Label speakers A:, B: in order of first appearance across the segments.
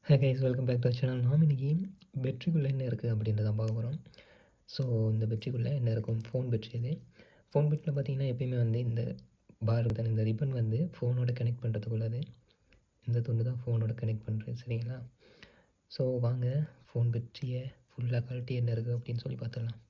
A: Hey guys welcome back to channel நாம் இன்னைக்கு பெட்ரிக்குள்ளே என்ன இருக்குது அப்படின்றத பார்க்க போகிறோம் ஸோ இந்த பெட்ரிக்குள்ளே என்ன இருக்கும் ஃபோன் பெட்ரி இது ஃபோன் பெட்ரியில் பார்த்தீங்கன்னா எப்பயுமே வந்து இந்த பார் இருக்குது இந்த ரிப்பன் வந்து ஃபோனோட கனெக்ட் பண்ணுறதுக்குள்ளது இந்த துண்டு தான் ஃபோனோட கனெக்ட் பண்ணுறது சரிங்களா ஸோ வாங்க ஃபோன் பெட்ரியை ஃபுல்லாக கழட்டி என்ன இருக்குது அப்படின்னு சொல்லி பார்த்துடலாம்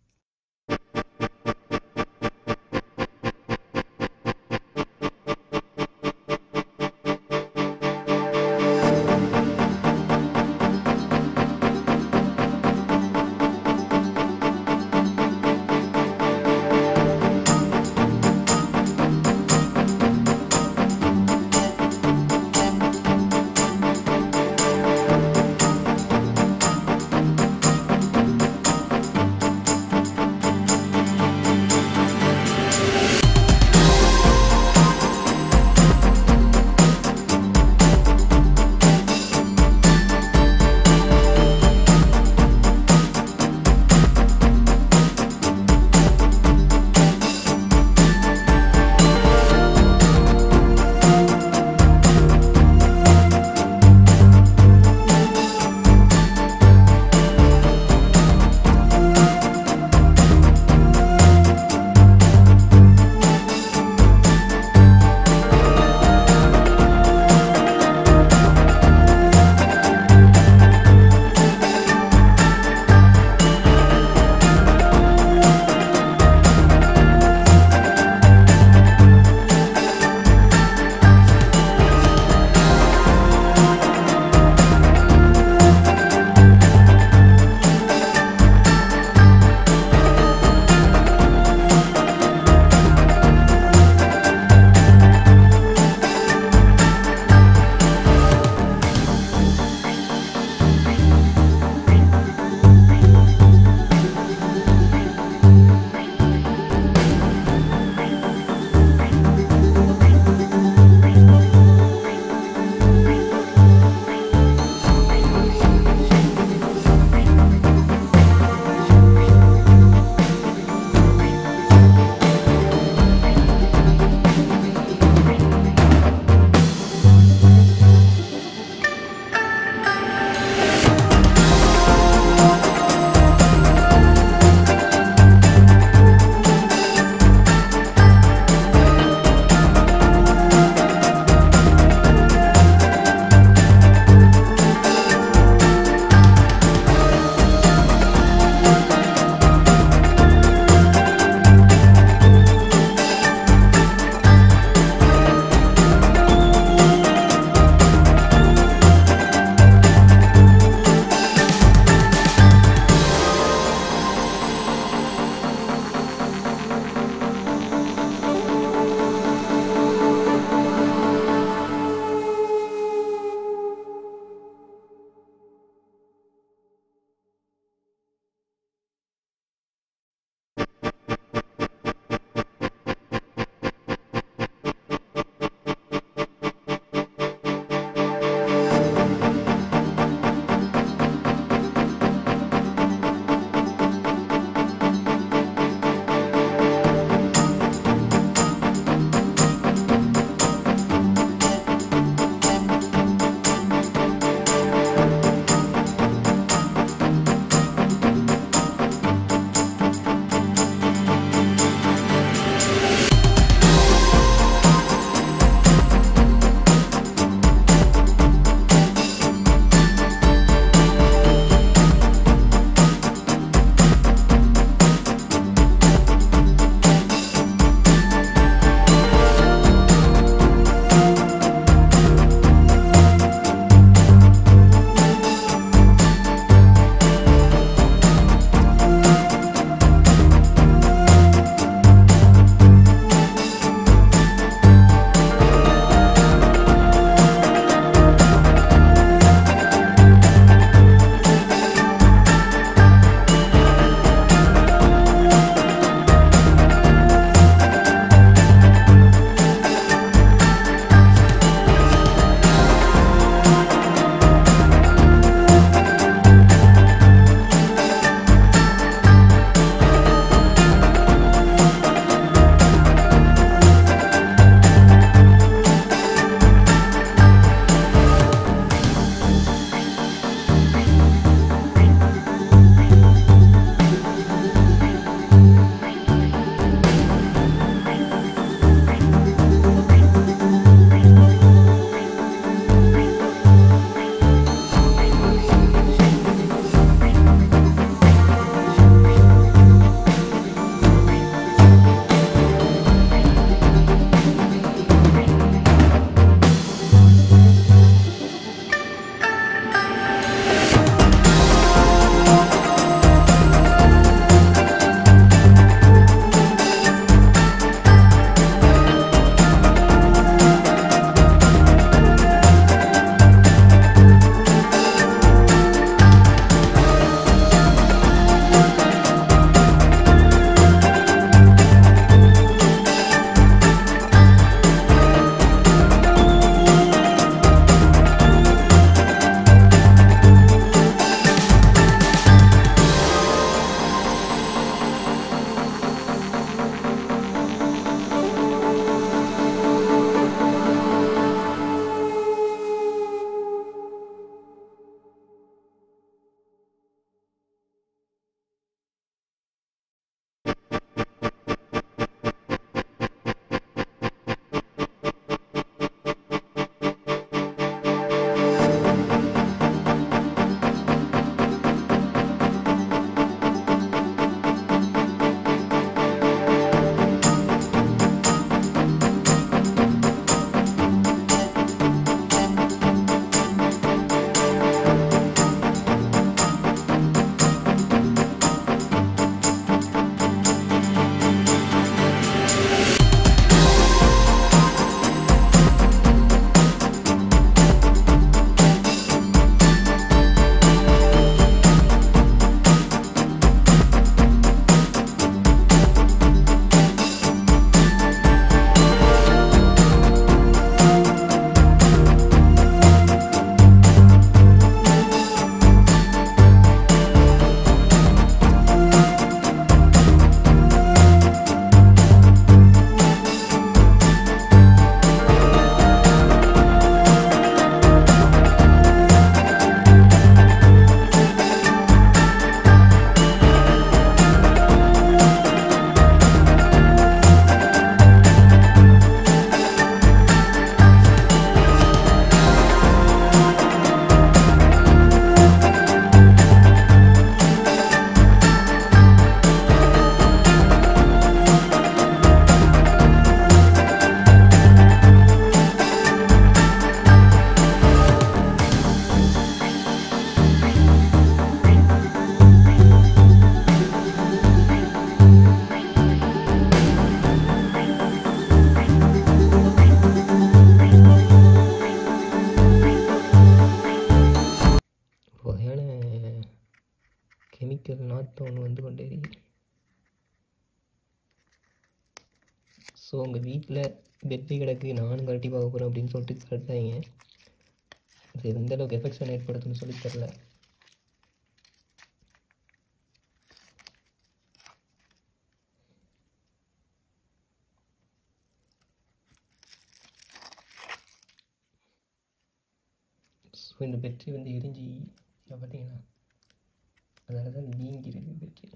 A: கெமிக்கல் நாட் டவுன் வந்து கொண்டே ஸோ உங்கள் வீட்டில் பெட்ரி கிடக்கு நானும் கழட்டி பார்க்க போகிறேன் அப்படின்னு சொல்லிட்டு கரெக்டாங்க இது எந்த அளவுக்கு எஃபெக்ஷன் ஏற்படுத்துன்னு சொல்லி தெரில ஸோ இந்த பெட்ரி வந்து எரிஞ்சு இதை பார்த்தீங்கன்னா அதனால தான் நீங்கி இருக்கு பெட்ரி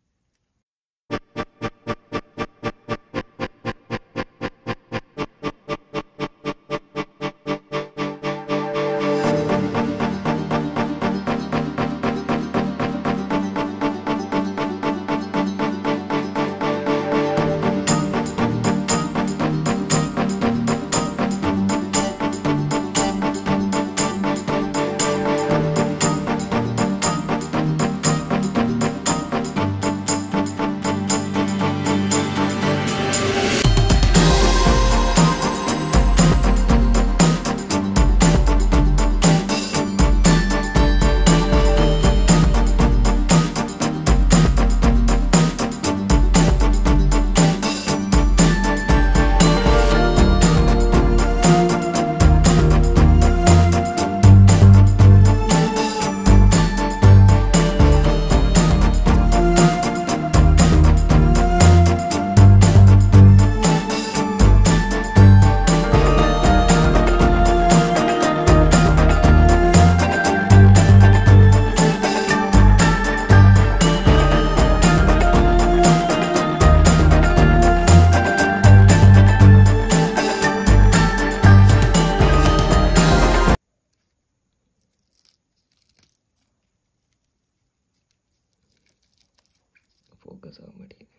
A: ஃபோக்கஸ் ஆக மாட்டேங்குது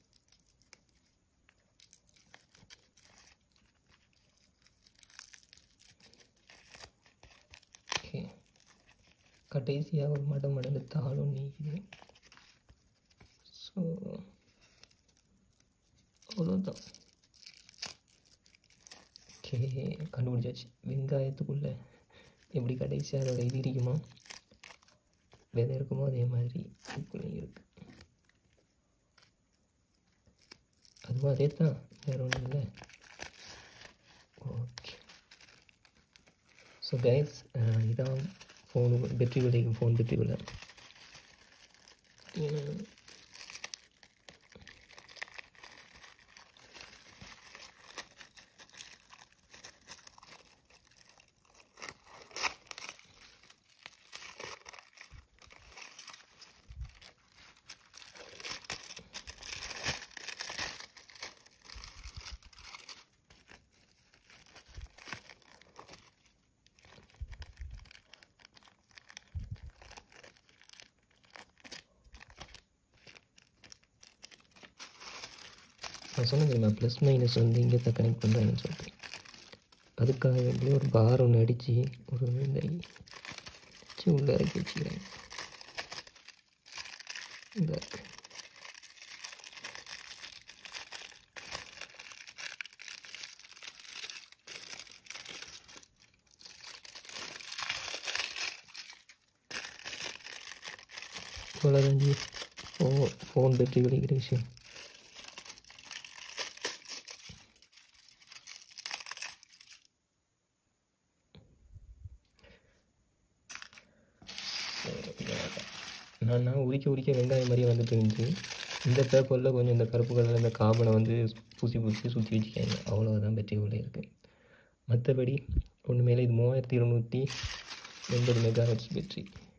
A: ஓகே கடைசியாக ஒரு மடம் மடங்கு தாளும் நீக்குது ஸோ அவ்வளோதான் ஓகே கண்டுபிடிச்சாச்சு வெங்காயத்துக்குள்ளே எப்படி கடைசியாக அதோட இது இருக்குமோ விதை இருக்குமோ அதே மாதிரி இதுக்குள்ளேயும் இருக்குது அதுவும் அதே தான் வேறு ஒன்றும் இல்லை ஓகே ஸோ கைஸ் இதான் ஃபோனு பேட்டரி விலைக்கும் ஃபோன் பேட்டரி விலை நான் சொன்னேன் தெரியுமா ப்ளஸ் மைனஸ் வந்து இங்கே தான் கனெக்ட் பண்ணுறாங்கன்னு சொல்லிட்டு அதுக்காக வேண்டி ஒரு பார் ஒன்று அடித்து ஒரு இந்த வச்சு உள்ளே இறக்கி வச்சுக்கிறேன் இந்த இருக்கு இவ்வளோதான் ஜி ஃபோ ஃபோன் பேட்டரி கிடைக்கிற விஷயம் நான் நான் உரிக்க உரிக்க வெங்காயம் மாதிரியே வந்துட்டு இருந்துச்சு இந்த பேப்பரில் கொஞ்சம் இந்த கருப்பு கலரில் இந்த காபனை வந்து பூசி பூசி சுற்றி வச்சுக்காங்க அவ்வளோதான் பேட்டரி உள்ள இருக்குது மற்றபடி ஒன்று மேலே இது மூவாயிரத்தி இருநூற்றி எண்பது மெகா ஹெட்ஸ் பேட்டரி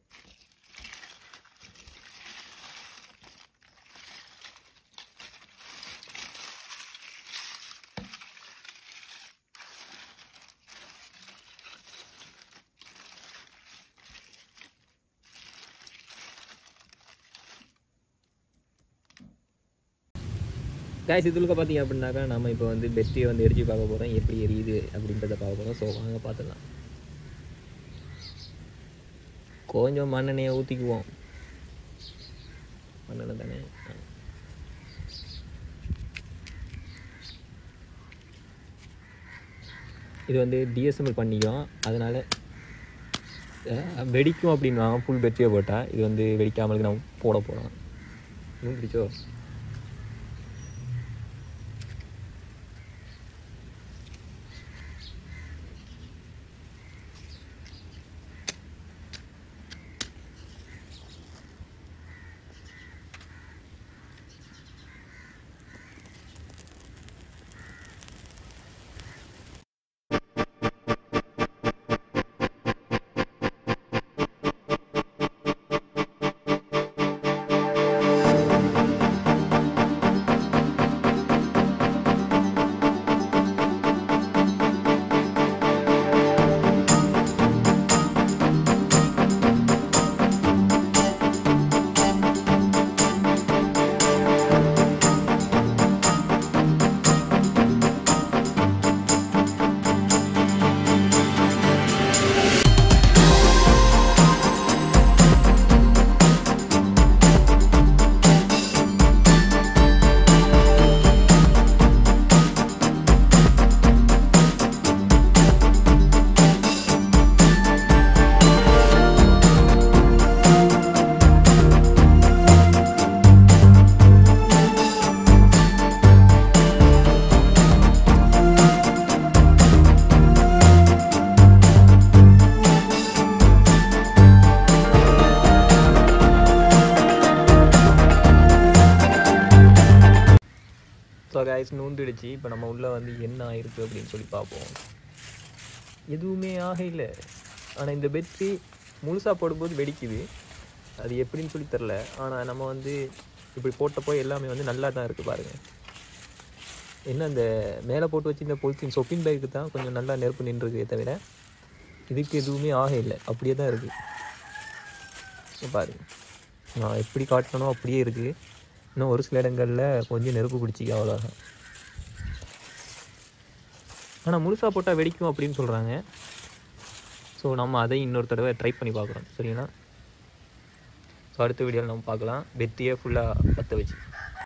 A: காய்ஸ் இதுலுக்க பார்த்தீங்க அப்படின்னாக்கா நம்ம இப்போ வந்து பெஸ்ட்டியை வந்து எரிச்சு பார்க்க போகிறோம் எப்படி எரியுது அப்படின்றத பார்க்க போகிறோம் ஸோ வாங்க பார்த்துக்கலாம் கொஞ்சம் மண்ணெண்ணெயை ஊற்றிக்குவோம் மண்ணெண்ணெய் தானே ஆ. இது வந்து டிஎஸ்எம்எல் பண்ணிக்கும் அதனால்
B: அஹ், வெடிக்கும் அப்படின்வாங்க ஃபுல் பேட்டரியை போட்டால் இது வந்து வெடிக்காமலுக்கு நான் போட போகிறோம் இன்னும் பிடிச்சோ ஸோ கைஸ் நூந்துடுச்சு இப்போ நம்ம உள்ளே வந்து என்ன ஆயிருக்கு அப்படின்னு சொல்லி பார்ப்போம் எதுவுமே ஆக இல்லை ஆனால் இந்த பெட்ரி முழுசாக போடும்போது வெடிக்குது அது எப்படின்னு சொல்லி தெரில ஆனால் நம்ம வந்து இப்படி போட்டப்போ எல்லாமே வந்து நல்லா தான் இருக்குது பாருங்கள் என்ன அந்த மேலே போட்டு வச்சு இந்த பொலித்தீன் சொப்பின் பேக்கு தான் கொஞ்சம் நல்லா நெருப்பு நின்றுருக்கே தவிர இதுக்கு எதுவுமே ஆக இல்லை அப்படியே தான் இருக்குது ஸோ பாருங்க நான் எப்படி காட்டணும் அப்படியே இருக்குது இன்னும் ஒரு சில இடங்களில் கொஞ்சம் நெருப்பு பிடிச்சிக்க அவ்வளோதான் ஆனால் முழுசாக போட்டால் வெடிக்கும் அப்படின்னு சொல்கிறாங்க ஸோ நம்ம அதை இன்னொரு தடவை ட்ரை பண்ணி பார்க்குறோம் சரிங்களா ஸோ அடுத்த வீடியோவில் நம்ம பார்க்கலாம் பெத்தியே ஃபுல்லாக பற்ற வச்சு